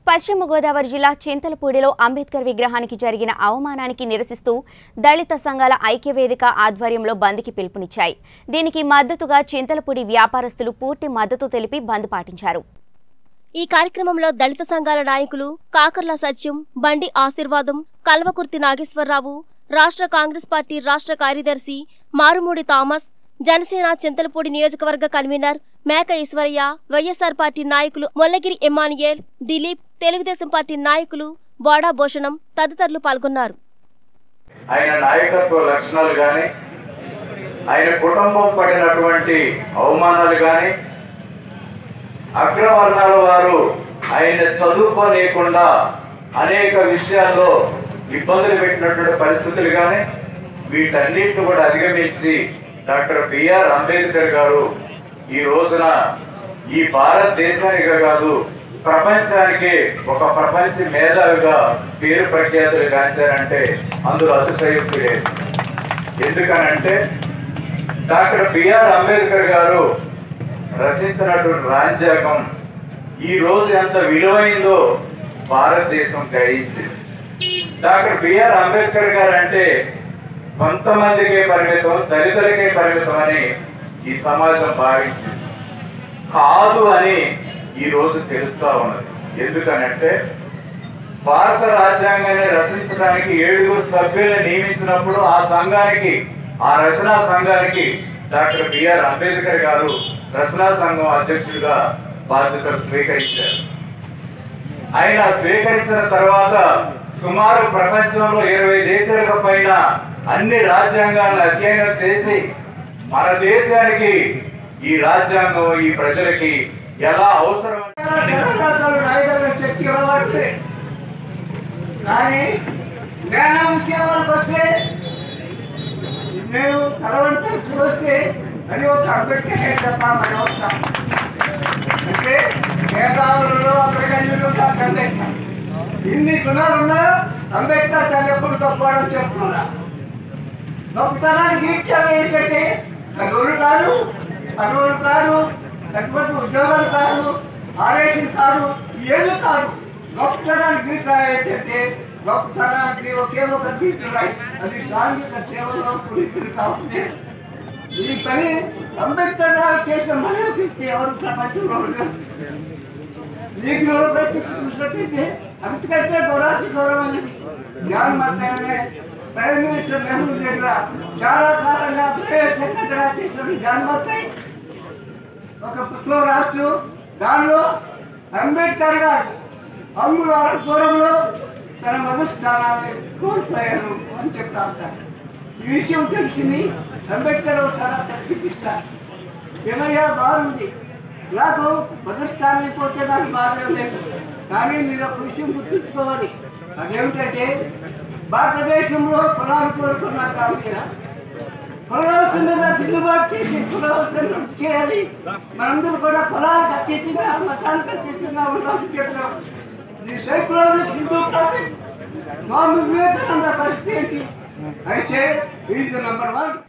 పశ్చిమ గోదావరి జిల్లా చింతలపూడిలో అంబేద్కర్ విగ్రహానికి జరిగిన అవమానానికి నిరసిస్తూ దళిత సంఘాల ఐక్యవేదిక ఆధ్వర్యంలో బంద్కి పిలుపునిచ్చాయి దీనికి మద్దతుగా చింతలపూడి వ్యాపారస్తులు పూర్తి మద్దతు తెలిపి బంద్ పాటించారు ఈ కార్యక్రమంలో దళిత సంఘాల నాయకులు కాకర్ల సత్యం బండి ఆశీర్వాదం కల్వకుర్తి నాగేశ్వరరావు రాష్ట్ర కాంగ్రెస్ పార్టీ రాష్ట్ర కార్యదర్శి మారుమూడి థామస్ జనసేన చింతలపూడి నియోజకవర్గ కన్వీనర్ మేక ఈశ్వరయ్య వైఎస్ఆర్ పార్టీ నాయకులు మొల్లగిరి ఎమ్మానియేల్ దిలీప్ తెలుగుదేశం పార్టీ నాయకులు బోడా భూషణం తదితరులు పాల్గొన్నారు ఆయన నాయకత్వ లక్షణాలు కానీ ఆయన కుటుంబం పడినటువంటి అవమానాలు కానీ అగ్రవర్ణాల వారు ఆయన చదువుకోలేకుండా అనేక విషయాల్లో ఇబ్బందులు పెట్టినటువంటి పరిస్థితులు కానీ వీటన్నిటిని కూడా అధిగమించి డాక్టర్ బిఆర్ అంబేద్కర్ గారు ఈ రోజున ఈ భారతదేశానికే కాదు ప్రపంచానికి ఒక ప్రపంచ మేధావిగా పేరు ప్రఖ్యాతులు గాంచారంటే అందులో అతిశయోక్తి లేదు ఎందుకనంటే డాక్టర్ బిఆర్ అంబేద్కర్ గారు రచించినటువంటి రాజ్యాంగం ఈ రోజు ఎంత విలువైందో భారతదేశం గ్రహించింది డాక్టర్ బిఆర్ అంబేద్కర్ గారు అంటే కొంతమందికే పరిమితం దళితులకే పరిమితం అని ఈ సమాజం భావించింది కాదు అని ఈ రోజు తెలుస్తా ఉన్నది ఎందుకనంటే భారత రాజ్యాంగాన్ని రచించడానికి ఏడుగురు సభ్యులను నియమించినప్పుడు ఆ సంఘానికి ఆ రచనా సంఘానికి డాక్టర్ బిఆర్ అంబేద్కర్ గారు రచనా సంఘం అధ్యక్షుడిగా బాధ్యతలు స్వీకరించారు ఆయన స్వీకరించిన తర్వాత సుమారు ప్రపంచంలో ఇరవై దేశాలకు పైన అన్ని రాజ్యాంగాలను అధ్యయనం చేసి మన దేశానికి ఈ రాజ్యాంగం ఈ ప్రజలకి ఎలా అవసరం తెలంగాణలో నాయకుల శక్తి అలవాట్లే కానీ నేను విషయాలకు వస్తే నేను తలవంతు వస్తే అది ఒక అంబేద్కర్ తప్ప మన అవసరం అంటే మేధావులలో అగ్రగణ్యులు అంబేద్కర్ ఇన్ని గుణాలు ఉన్నాయో అంబేద్కర్ తన ఎప్పుడు తప్పడం చెప్తున్నా గొప్పతనానికి ఇచ్చారు ఏంటంటే అటువంటి కాదు అటువంటి కాదు అటువంటి ఉద్యోగాలు కాదు ఆరేషన్ కాదు ఏళ్ళు కాదు గొప్పతనానికి గీత ఏంటంటే గొప్పతనానికి ఒకే ఒక గీత రాయి అది సాంఘిక సేవలో పురితులు కావచ్చు ఈ పని అంబేద్కర్ గారు చేసిన మరో వ్యక్తి ఎవరు ప్రపంచంలో ఉన్నారు నీకు నూరు పరిస్థితి చూసినట్టయితే అంతకంటే గౌరవానికి గౌరవమైనది జ్ఞాన్ మాత్రమే ప్రైమ్ మినిస్టర్ నెహ్రూ దగ్గర చాలా కాలంగా ప్రైవేట్ సెక్రటరీగా చేసిన జ్ఞాన్ మాత్రమే ఒక పుట్లో రాస్తూ దానిలో అంబేద్కర్ గారు అమ్ముల పూర్వంలో తన మొదటి స్థానాన్ని కోల్పోయారు అని చెప్పి రాస్తారు ఈ విషయం తెలిసింది అంబేద్కర్ చాలా తప్పిస్తారు ఏమయ్యా బాగుంది నాకు మొదటి స్థానం పోతే నాకు బాధ లేదు కానీ మీరు ఒక విషయం గుర్తుంచుకోవాలి అదేమిటంటే భారతదేశంలో కులాలు కోరుకున్న కాదు కులవ్యవస్థ మీద తిరుగుబాటు చేసి కులవ్యవస్థను రద్దు చేయాలి మనందరూ కూడా కులాలకు అత్యధికంగా మతానికి అత్యధికంగా ఉండాలని చెప్పాం ఈ సైకులర్ హిందూ స్వామి వివేకానంద పరిస్థితి ఏంటి అయితే ఈజ్ నెంబర్ వన్